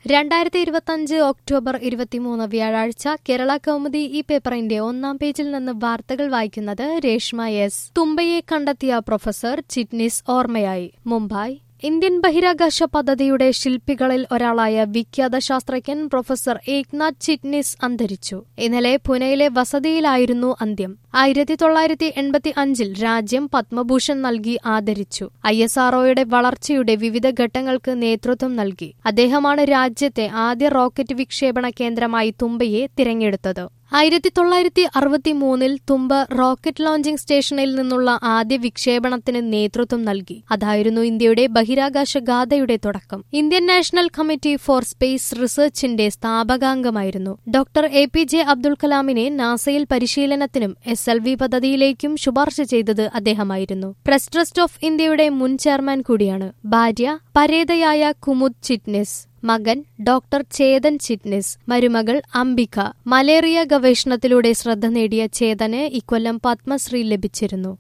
രണ്ടായിരത്തി ഇരുപത്തഞ്ച് ഒക്ടോബർ ഇരുപത്തിമൂന്ന് വ്യാഴാഴ്ച കേരള കൗമുദി ഈ പേപ്പറിന്റെ ഒന്നാം പേജിൽ നിന്ന് വാർത്തകൾ വായിക്കുന്നത് രേഷ്മ എസ് തുമ്പയെ കണ്ടെത്തിയ പ്രൊഫസർ ചിറ്റ്നിസ് ഓർമ്മയായി മുംബൈ ഇന്ത്യൻ ബഹിരാകാശ പദ്ധതിയുടെ ശില്പികളിൽ ഒരാളായ വിഖ്യാത ശാസ്ത്രജ്ഞൻ പ്രൊഫസർ ഏക്നാഥ് ചിറ്റ്നിസ് അന്തരിച്ചു ഇന്നലെ പുനെയിലെ വസതിയിലായിരുന്നു അന്ത്യം ആയിരത്തി തൊള്ളായിരത്തി എൺപത്തി അഞ്ചിൽ രാജ്യം പത്മഭൂഷൺ നൽകി ആദരിച്ചു ഐ എസ് ആർഒയുടെ വളർച്ചയുടെ വിവിധ ഘട്ടങ്ങൾക്ക് നേതൃത്വം നൽകി അദ്ദേഹമാണ് രാജ്യത്തെ ആദ്യ റോക്കറ്റ് വിക്ഷേപണ കേന്ദ്രമായി തുമ്പയെ തിരഞ്ഞെടുത്തത് ആയിരത്തി തൊള്ളായിരത്തി അറുപത്തി മൂന്നിൽ തുമ്പ റോക്കറ്റ് ലോഞ്ചിംഗ് സ്റ്റേഷനിൽ നിന്നുള്ള ആദ്യ വിക്ഷേപണത്തിന് നേതൃത്വം നൽകി അതായിരുന്നു ഇന്ത്യയുടെ ബഹിരാകാശ ഗാഥയുടെ തുടക്കം Indian national committee for space റിസർച്ചിന്റെ സ്ഥാപകാംഗമായിരുന്നു doctor A P J Abdul കലാമിനെ നാസയിൽ പരിശീലനത്തിനും എസ് എൽ വി പദ്ധതിയിലേക്കും ശുപാർശ ചെയ്തത് അദ്ദേഹമായിരുന്നു പ്രസ് ട്രസ്റ്റ് ഓഫ് ഇന്ത്യയുടെ മുൻ ചെയർമാൻ കൂടിയാണ് ഭാര്യ പരേതയായ കുമുദ് ചിറ്റ്നിസ് മകൻ ഡോക്ടർ ചേതൻ ചിറ്റ്നിസ് മരുമകൾ അംബിക മലേറിയ ഗവേഷണത്തിലൂടെ ശ്രദ്ധ നേടിയ ചേതന് ഇക്കൊല്ലം പത്മശ്രീ ലഭിച്ചിരുന്നു